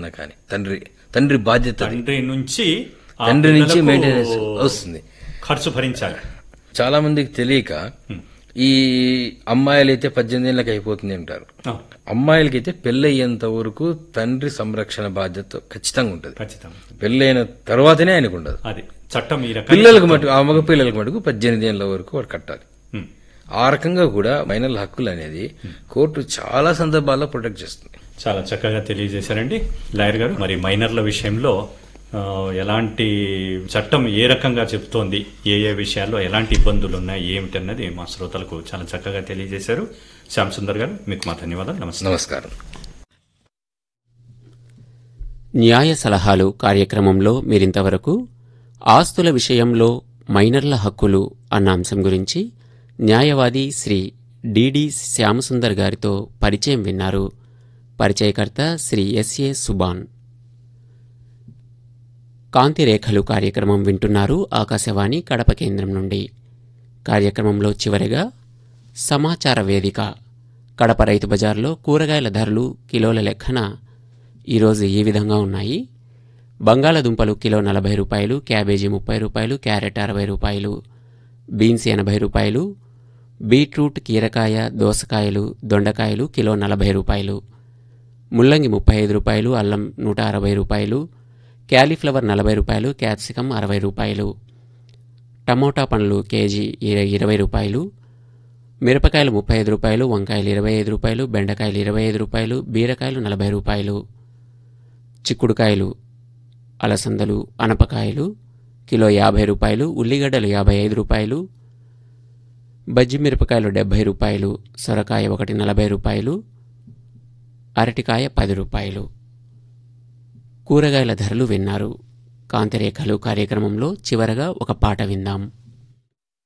అన్నా కానీ తండ్రి తండ్రి బాధ్యత అది. తండ్రి నుంచి ఆ తండ్రి నుంచి పిల్లలకు మెయింటెనెన్స్ వస్తుంది ఖర్చు భరించాలి చాలా మందికి తెలియక ఈ అమ్మాయిలు అయితే పద్దెనిమిది ఏళ్ళకి అయిపోతుంది అంటారు ఆ, అమ్మాయిలకైతే పెళ్ళయ్యేంత వరకు తండ్రి సంరక్షణ బాధ్యత ఖచ్చితంగా ఉంటుంది ఖచ్చితంగా పెళ్ళైన తర్వాతనే ఆయనకు ఉండదు అది చట్టం ఈ రకంగా పిల్లలకు మటుకు ఆ మగ పిల్లలకు మటుకు పద్దెనిమిది ఏళ్ళ వరకు వాడు కట్టాలి ఉమ్. ఆ రకంగా కూడా మైనర్ల హక్కులు అనేది కోర్టు చాలా సందర్భాల్లో ప్రొటెక్ట్ చేస్తుంది చాలా చక్కగా తెలియజేశారండి లాయర్ గారు మరి మైనర్ల విషయంలో ఆ, ఎలాంటి చట్టం ఏ రకంగా చెప్తోంది ఏ ఏ విషయాల్లో ఎలాంటి ఇబ్బందులు ఉన్నాయి ఏమిటన్నది మా శ్రోతలకు చాలా చక్కగా తెలియజేశారు శ్యామ్ సుందర్ గారు మీకు మా ధన్యవాదాలు నమస్తే నమస్కారం న్యాయ సలహాలు కార్యక్రమంలో మీరింతవరకు ఆస్తుల విషయంలో మైనర్ల హక్కులు అన్న అంశం గురించి న్యాయవాది శ్రీ డిడి శ్యామసుందర్ గారితో పరిచయం విన్నారు పరిచయకర్త శ్రీ ఎస్ఏ సుబాన్ కాంతి రేఖలు కార్యక్రమం వింటున్నారు ఆకాశవాణి కడప కేంద్రం నుండి కార్యక్రమంలో చివరిగా సమాచార వేదిక కడప రైతు బజార్లో కూరగాయల ధరలు కిలోల లెక్కన ఈరోజు ఈ విధంగా ఉన్నాయి బంగాళదుంపలు కిలో నలభై రూపాయలు క్యాబేజీ ముప్పై రూపాయలు క్యారెట్ అరవై రూపాయలు బీన్స్ ఎనభై రూపాయలు బీట్రూట్ కీరకాయ దోసకాయలు దొండకాయలు కిలో నలభై రూపాయలు ముల్లంగి ముప్పై ఐదు రూపాయలు అల్లం నూట అరవై రూపాయలు క్యాలీఫ్లవర్ నలభై రూపాయలు క్యాప్సికం అరవై రూపాయలు టమోటా పండ్లు కేజీ ఇర- ఇరవై రూపాయలు మిరపకాయలు ముప్పై ఐదు రూపాయలు వంకాయలు ఇరవై ఐదు రూపాయలు బెండకాయలు ఇరవై ఐదు రూపాయలు బీరకాయలు నలభై రూపాయలు చిక్కుడుకాయలు అలసందలు అనపకాయలు కిలో యాభై రూపాయలు ఉల్లిగడ్డలు యాభై ఐదు రూపాయలు బజ్జి మిరపకాయలు డెబ్బై రూపాయలు సొరకాయ ఒకటి నలభై రూపాయలు అరటికాయ పది రూపాయలు కూరగాయల ధరలు విన్నారు కాంతిరేఖలు కార్యక్రమంలో చివరగా ఒక పాట విందాం